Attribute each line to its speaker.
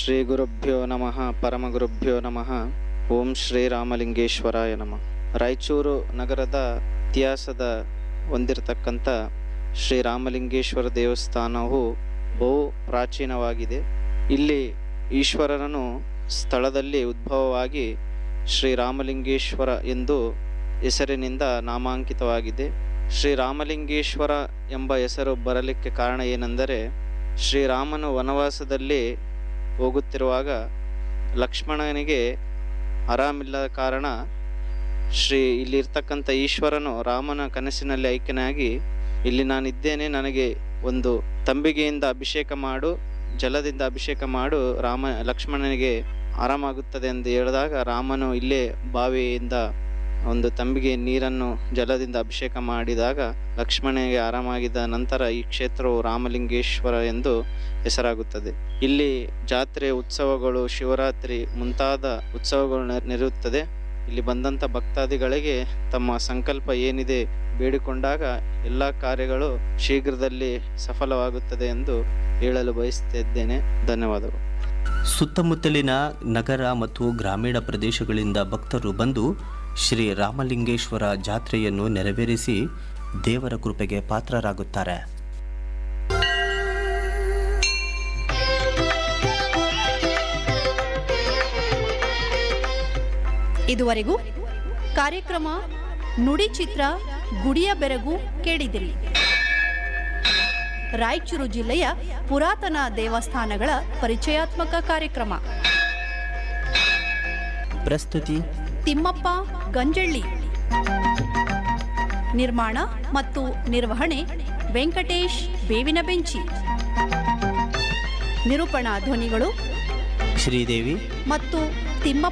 Speaker 1: ಶ್ರೀ ಗುರುಭ್ಯೋ ನಮಃ ಪರಮಗುರುಭ್ಯೋ ನಮಃ ಓಂ ಶ್ರೀರಾಮಲಿಂಗೇಶ್ವರಾಯ ನಮಃ ರಾಯಚೂರು ನಗರದ ಇತಿಹಾಸದ ಹೊಂದಿರತಕ್ಕಂಥ ಶ್ರೀರಾಮಲಿಂಗೇಶ್ವರ ದೇವಸ್ಥಾನವು ಬಹು ಪ್ರಾಚೀನವಾಗಿದೆ ಇಲ್ಲಿ ಈಶ್ವರನನು ಸ್ಥಳದಲ್ಲಿ ಉದ್ಭವವಾಗಿ ಶ್ರೀರಾಮಲಿಂಗೇಶ್ವರ ಎಂದು ಹೆಸರಿನಿಂದ ನಾಮಾಂಕಿತವಾಗಿದೆ ಶ್ರೀರಾಮಲಿಂಗೇಶ್ವರ ಎಂಬ ಹೆಸರು ಬರಲಿಕ್ಕೆ ಕಾರಣ ಏನೆಂದರೆ ಶ್ರೀರಾಮನು ವನವಾಸದಲ್ಲಿ ಹೋಗುತ್ತಿರುವಾಗ ಲಕ್ಷ್ಮಣನಿಗೆ ಆರಾಮಿಲ್ಲದ ಕಾರಣ ಶ್ರೀ ಇಲ್ಲಿರ್ತಕ್ಕಂಥ ಈಶ್ವರನು ರಾಮನ ಕನಸಿನಲ್ಲಿ ಐಕ್ಯನಾಗಿ ಇಲ್ಲಿ ನಾನಿದ್ದೇನೆ ನನಗೆ ಒಂದು ತಂಬಿಗೆಯಿಂದ ಅಭಿಷೇಕ ಮಾಡು ಜಲದಿಂದ ಅಭಿಷೇಕ ಮಾಡು ರಾಮ ಲಕ್ಷ್ಮಣನಿಗೆ ಆರಾಮಾಗುತ್ತದೆ ಎಂದು ಹೇಳಿದಾಗ ರಾಮನು ಇಲ್ಲೇ ಬಾವಿಯಿಂದ ಒಂದು ತಂಬಿಗೆ ನೀರನ್ನು ಜಲದಿಂದ ಅಭಿಷೇಕ ಮಾಡಿದಾಗ ಲಕ್ಷ್ಮಣನಿಗೆ ಆರಾಮಾಗಿದ್ದ ನಂತರ ಈ ಕ್ಷೇತ್ರವು ರಾಮಲಿಂಗೇಶ್ವರ ಎಂದು ಹೆಸರಾಗುತ್ತದೆ ಇಲ್ಲಿ ಜಾತ್ರೆ ಉತ್ಸವಗಳು ಶಿವರಾತ್ರಿ ಮುಂತಾದ ಉತ್ಸವಗಳು ನೆ- ನೆರೆಯುತ್ತದೆ ಇಲ್ಲಿ ಬಂದಂಥ ಭಕ್ತಾದಿಗಳಿಗೆ ತಮ್ಮ ಸಂಕಲ್ಪ ಏನಿದೆ ಬೇಡಿಕೊಂಡಾಗ ಎಲ್ಲ ಕಾರ್ಯಗಳು ಶೀಘ್ರದಲ್ಲಿ ಸಫಲವಾಗುತ್ತದೆ ಎಂದು ಹೇಳಲು ಬಯಸುತ್ತಿದ್ದೇನೆ ಧನ್ಯವಾದಗಳು
Speaker 2: ಸುತ್ತಮುತ್ತಲಿನ ನಗರ ಮತ್ತು ಗ್ರಾಮೀಣ ಪ್ರದೇಶಗಳಿಂದ ಭಕ್ತರು ಬಂದು ಶ್ರೀ ರಾಮಲಿಂಗೇಶ್ವರ ಜಾತ್ರೆಯನ್ನು ನೆರವೇರಿಸಿ ದೇವರ ಕೃಪೆಗೆ ಪಾತ್ರರಾಗುತ್ತಾರೆ
Speaker 3: ಇದುವರೆಗೂ ಕಾರ್ಯಕ್ರಮ ನುಡಿ ಚಿತ್ರ ಗುಡಿಯ ಬೆರಗು ಕೇಳಿದಿರಿ ರಾಯಚೂರು ಜಿಲ್ಲೆಯ ಪುರಾತನ ದೇವಸ್ಥಾನಗಳ ಪರಿಚಯಾತ್ಮಕ ಕಾರ್ಯಕ್ರಮ
Speaker 2: ಪ್ರಸ್ತುತಿ
Speaker 3: ತಿಮ್ಮಪ್ಪ ಗಂಜಳ್ಳಿ ನಿರ್ಮಾಣ ಮತ್ತು ನಿರ್ವಹಣೆ ವೆಂಕಟೇಶ್ ಬೇವಿನ ಬೆಂಚಿ ನಿರೂಪಣಾ ಧ್ವನಿಗಳು
Speaker 2: ಶ್ರೀದೇವಿ
Speaker 3: ಮತ್ತು ತಿಮ್ಮಪ್ಪ